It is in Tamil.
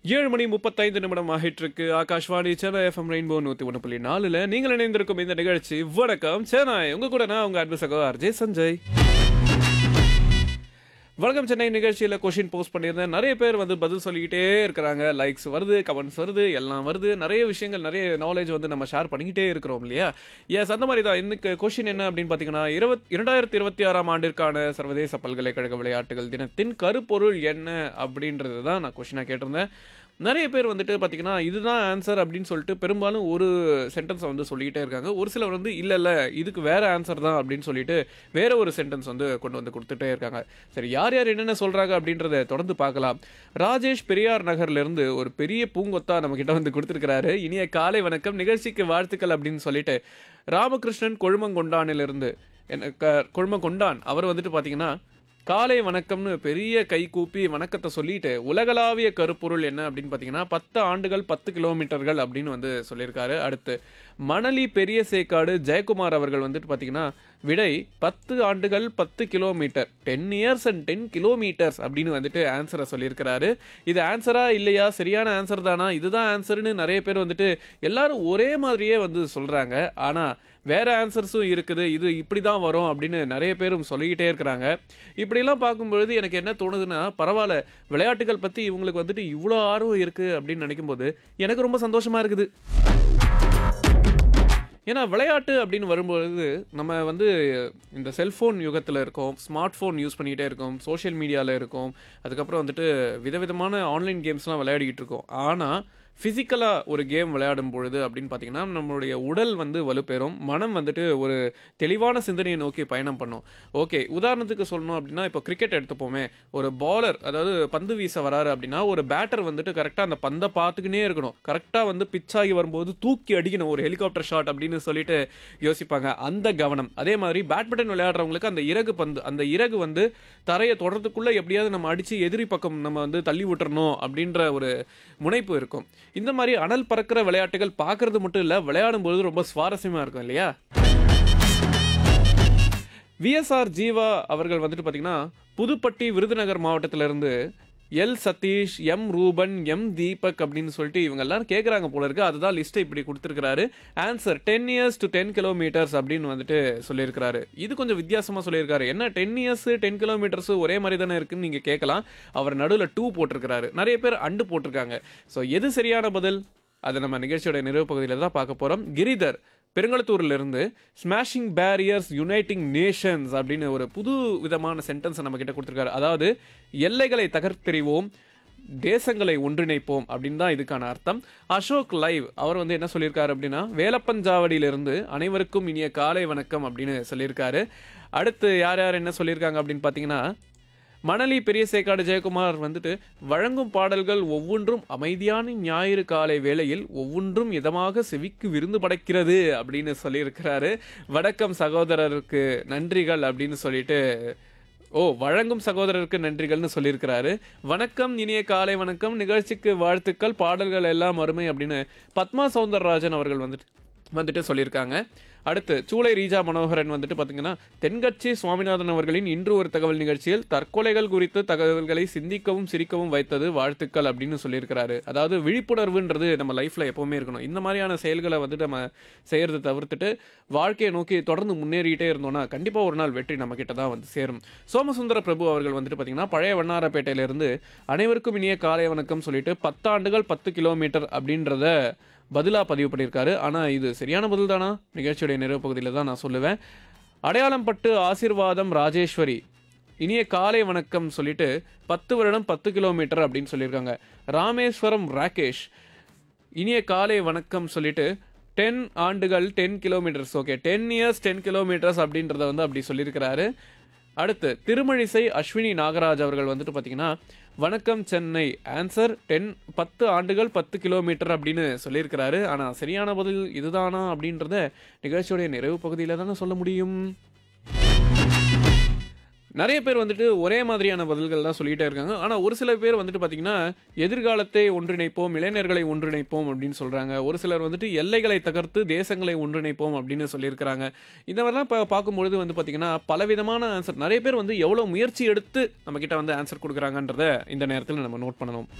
ஏழு மணி முப்பத்தைந்து நிமிடம் ஆகிட்டு இருக்கு ஆகாஷ்வாணி சென்னை எஃப்எம் ரெயின்போ நூத்தி ஒன்று புள்ளி நாலுல நீங்கள் இணைந்திருக்கும் இந்த நிகழ்ச்சி வணக்கம் சென்னை உங்க கூட நான் உங்க அன்பு சகோ அர்ஜய் சஞ்சய் வணக்கம் சென்னை நிகழ்ச்சியில் கொஷின் போஸ்ட் பண்ணியிருந்தேன் நிறைய பேர் வந்து பதில் சொல்லிக்கிட்டே இருக்கிறாங்க லைக்ஸ் வருது கமெண்ட்ஸ் வருது எல்லாம் வருது நிறைய விஷயங்கள் நிறைய நாலேஜ் வந்து நம்ம ஷேர் பண்ணிக்கிட்டே இருக்கிறோம் இல்லையா எஸ் அந்த மாதிரி தான் இன்னைக்கு கொஷின் என்ன அப்படின்னு பார்த்தீங்கன்னா இருபத் இரண்டாயிரத்தி இருபத்தி ஆறாம் ஆண்டிற்கான சர்வதேச பல்கலைக்கழக விளையாட்டுகள் தினத்தின் கருப்பொருள் என்ன அப்படின்றது தான் நான் கொஷினாக கேட்டிருந்தேன் நிறைய பேர் வந்துட்டு பார்த்தீங்கன்னா இதுதான் ஆன்சர் அப்படின்னு சொல்லிட்டு பெரும்பாலும் ஒரு சென்டென்ஸை வந்து சொல்லிக்கிட்டே இருக்காங்க ஒரு சிலர் வந்து இல்லை இல்லை இதுக்கு வேற ஆன்சர் தான் அப்படின்னு சொல்லிட்டு வேற ஒரு சென்டென்ஸ் வந்து கொண்டு வந்து கொடுத்துட்டே இருக்காங்க சரி யார் யார் என்னென்ன சொல்றாங்க அப்படின்றத தொடர்ந்து பார்க்கலாம் ராஜேஷ் பெரியார் நகர்ல இருந்து ஒரு பெரிய பூங்கொத்தா நம்ம கிட்ட வந்து கொடுத்துருக்கிறாரு இனிய காலை வணக்கம் நிகழ்ச்சிக்கு வாழ்த்துக்கள் அப்படின்னு சொல்லிட்டு ராமகிருஷ்ணன் கொழுமங்கொண்டானிலிருந்து என்ன க- கொழுமங்கொண்டான் அவர் வந்துட்டு பார்த்தீங்கன்னா காலை வணக்கம்னு பெரிய கை கூப்பி வணக்கத்தை சொல்லிட்டு உலகளாவிய கருப்பொருள் என்ன அப்படின்னு பார்த்தீங்கன்னா பத்து ஆண்டுகள் பத்து கிலோமீட்டர்கள் அப்படின்னு வந்து சொல்லியிருக்காரு அடுத்து மணலி பெரிய சேக்காடு ஜெயக்குமார் அவர்கள் வந்துட்டு பார்த்தீங்கன்னா விடை பத்து ஆண்டுகள் பத்து kilometre ten years and ten kilometres அப்படின்னு வந்துட்டு ஆன்சரை சொல்லியிருக்கிறாரு இது ஆன்சரா இல்லையா சரியான ஆன்சர் தானா இதுதான் ஆன்சர்னு நிறைய பேர் வந்துட்டு எல்லாரும் ஒரே மாதிரியே வந்து சொல்றாங்க ஆனா வேற ஆன்சர்ஸும் இருக்குது இது இப்படி தான் வரும் அப்படின்னு நிறைய பேரும் சொல்லிக்கிட்டே இருக்கிறாங்க இப்படிலாம் பார்க்கும்பொழுது எனக்கு என்ன தோணுதுன்னா பரவாயில்ல விளையாட்டுகள் பற்றி இவங்களுக்கு வந்துட்டு இவ்வளோ ஆர்வம் இருக்குது அப்படின்னு நினைக்கும்போது எனக்கு ரொம்ப சந்தோஷமா இருக்குது ஏன்னா விளையாட்டு அப்படின்னு வரும்பொழுது நம்ம வந்து இந்த செல்ஃபோன் யுகத்தில் இருக்கோம் ஸ்மார்ட் ஃபோன் யூஸ் பண்ணிக்கிட்டே இருக்கோம் சோஷியல் மீடியாவில் இருக்கோம் அதுக்கப்புறம் வந்துட்டு விதவிதமான ஆன்லைன் கேம்ஸ்லாம் விளையாடிக்கிட்டு இருக்கோம் ஆனால் ஃபிசிக்கலாக ஒரு கேம் விளையாடும் பொழுது அப்படின்னு பார்த்தீங்கன்னா நம்மளுடைய உடல் வந்து வலுப்பெறும் மனம் வந்துட்டு ஒரு தெளிவான சிந்தனையை நோக்கி பயணம் பண்ணும் ஓகே உதாரணத்துக்கு சொல்லணும் அப்படின்னா இப்போ கிரிக்கெட் எடுத்துப்போமே ஒரு பாலர் அதாவது பந்து வீச வராரு அப்படின்னா ஒரு பேட்டர் வந்துட்டு கரெக்டாக அந்த பந்தை பார்த்துக்கினே இருக்கணும் கரெக்டாக வந்து pitch ஆகி வரும்போது தூக்கி அடிக்கணும் ஒரு ஹெலிகாப்டர் ஷாட் அப்படின்னு சொல்லிட்டு யோசிப்பாங்க அந்த கவனம் அதே மாதிரி பேட்மிண்டன் விளையாடுறவங்களுக்கு அந்த இறகு பந்து அந்த இறகு வந்து தரையை தொடர்றதுக்குள்ள எப்படியாவது நம்ம அடிச்சு எதிரி பக்கம் நம்ம வந்து தள்ளி விட்டுறணும் அப்படின்ற ஒரு முனைப்பு இருக்கும் இந்த மாதிரி அனல் பறக்கிற விளையாட்டுகள் பார்க்கறது மட்டும் இல்லை விளையாடும் பொழுது ரொம்ப சுவாரஸ்யமா இருக்கும் இல்லையா விஎஸ்ஆர் ஜீவா அவர்கள் வந்துட்டு பார்த்தீங்கன்னா புதுப்பட்டி விருதுநகர் மாவட்டத்திலிருந்து L Sathish M Ruban M Deepak அப்படின்னு சொல்லிட்டு இவங்க எல்லாரும் கேட்குறாங்க போல இருக்கு அதுதான் லிஸ்ட்டை இப்படி கொடுத்துருக்காரு answer ten years to ten kilometres அப்படின்னு வந்துட்டு சொல்லியிருக்காரு இது கொஞ்சம் வித்தியாசமாக சொல்லியிருக்காரு என்ன டென் இயர்ஸ் டென் கிலோமீட்டர்ஸ் ஒரே மாதிரி தானே இருக்குன்னு நீங்கள் கேட்கலாம் அவர் நடுவில் டூ போட்டிருக்கிறாரு நிறைய பேர் அண்டு போட்டிருக்காங்க ஸோ எது சரியான பதில் அதை நம்ம நிகழ்ச்சியோட நிறைவு பகுதியில் தான் பார்க்க போகிறோம் கிரிதர் பெருங்களத்தூர்ல இருந்து ஸ்மாஷிங் பேரியர்ஸ் யுனைட்டிங் நேஷன்ஸ் அப்படின்னு ஒரு புது விதமான சென்டென்ஸை நம்ம கிட்ட கொடுத்துருக்காரு அதாவது எல்லைகளை தகர்த்தெறிவோம் தேசங்களை ஒன்றிணைப்போம் அப்படின்னு தான் இதுக்கான அர்த்தம் அசோக் லைவ் அவர் வந்து என்ன சொல்லியிருக்காரு அப்படின்னா வேலப்பஞ்சாவடியிலிருந்து அனைவருக்கும் இனிய காலை வணக்கம் அப்படின்னு சொல்லியிருக்காரு அடுத்து யார் யார் என்ன சொல்லியிருக்காங்க அப்படின்னு பார்த்தீங்கன்னா மணலி பெரிய சேக்காடு ஜெயக்குமார் வந்துட்டு வழங்கும் பாடல்கள் ஒவ்வொன்றும் அமைதியான ஞாயிறு காலை வேளையில் ஒவ்வொன்றும் இதமாக செவிக்கு விருந்து படைக்கிறது அப்படின்னு சொல்லியிருக்கிறாரு வணக்கம் சகோதரருக்கு நன்றிகள் அப்படின்னு சொல்லிட்டு ஓ வழங்கும் சகோதரருக்கு நன்றிகள்னு சொல்லியிருக்கிறாரு வணக்கம் இனிய காலை வணக்கம் நிகழ்ச்சிக்கு வாழ்த்துக்கள் பாடல்கள் எல்லாம் அருமை அப்படின்னு பத்மா சௌந்தரராஜன் அவர்கள் வந்துட்டு வந்துட்டு சொல்லியிருக்காங்க அடுத்து சூளை ரீஜா மனோகரன் வந்துட்டு பார்த்தீங்கன்னா தென்கட்சி சுவாமிநாதன் அவர்களின் இன்று ஒரு தகவல் நிகழ்ச்சியில் தற்கொலைகள் குறித்து தகவல்களை சிந்திக்கவும் சிரிக்கவும் வைத்தது வாழ்த்துக்கள் அப்படின்னு சொல்லியிருக்கிறாரு அதாவது விழிப்புணர்வுன்றது நம்ம லைஃப்ல எப்பவுமே இருக்கணும் இந்த மாதிரியான செயல்களை வந்துட்டு நம்ம செய்யறதை தவிர்த்துட்டு வாழ்க்கையை நோக்கி தொடர்ந்து முன்னேறிட்டே இருந்தோம்னா கண்டிப்பாக ஒரு நாள் வெற்றி நம்ம கிட்ட தான் வந்து சேரும் சோமசுந்தர பிரபு அவர்கள் வந்துட்டு பார்த்தீங்கன்னா பழைய வண்ணாரப்பேட்டையிலிருந்து அனைவருக்கும் இனிய காலை வணக்கம் சொல்லிட்டு பத்தாண்டுகள் பத்து கிலோமீட்டர் அப்படின்றத பதிலாக பதிவு பண்ணியிருக்காரு ஆனால் இது சரியான பதில் தானா நிகழ்ச்சியுடைய நிறைவு பகுதியில் தான் நான் சொல்லுவேன் அடையாளம் பட்டு ஆசீர்வாதம் ராஜேஸ்வரி இனிய காலை வணக்கம் சொல்லிட்டு பத்து வருடம் பத்து கிலோமீட்டர் அப்படின்னு சொல்லியிருக்காங்க ராமேஸ்வரம் ராகேஷ் இனிய காலை வணக்கம் சொல்லிட்டு டென் ஆண்டுகள் ten kilometres okay ten years ten kilometres அப்படின்றத வந்து அப்படி சொல்லியிருக்கிறாரு அடுத்து திருமழிசை அஸ்வினி நாகராஜ் அவர்கள் வந்துட்டு பார்த்தீங்கன்னா வணக்கம் சென்னை ஆன்சர் டென் பத்து ஆண்டுகள் பத்து கிலோமீட்டர் அப்படின்னு சொல்லியிருக்கிறாரு ஆனால் சரியான பதில் இதுதானா அப்படின்றத நிகழ்ச்சியோடைய நிறைவு பகுதியில் தானே சொல்ல முடியும் நிறைய பேர் வந்துட்டு ஒரே மாதிரியான பதில்கள் தான் சொல்லிட்டே இருக்காங்க ஆனால் ஒரு சில பேர் வந்துட்டு பார்த்தீங்கன்னா எதிர்காலத்தை ஒன்றிணைப்போம் இளைஞர்களை ஒன்றிணைப்போம் அப்படின்னு சொல்கிறாங்க ஒரு சிலர் வந்துட்டு எல்லைகளை தகர்த்து தேசங்களை ஒன்றிணைப்போம் அப்படின்னு சொல்லியிருக்கிறாங்க இந்த மாதிரிலாம் இப்போ பார்க்கும்பொழுது வந்து பார்த்தீங்கன்னா பலவிதமான ஆன்சர் நிறைய பேர் வந்து எவ்வளோ முயற்சி எடுத்து நம்மக்கிட்ட வந்து ஆன்சர் கொடுக்குறாங்கன்றத இந்த நேரத்தில் நம்ம நோட் பண்ணணும்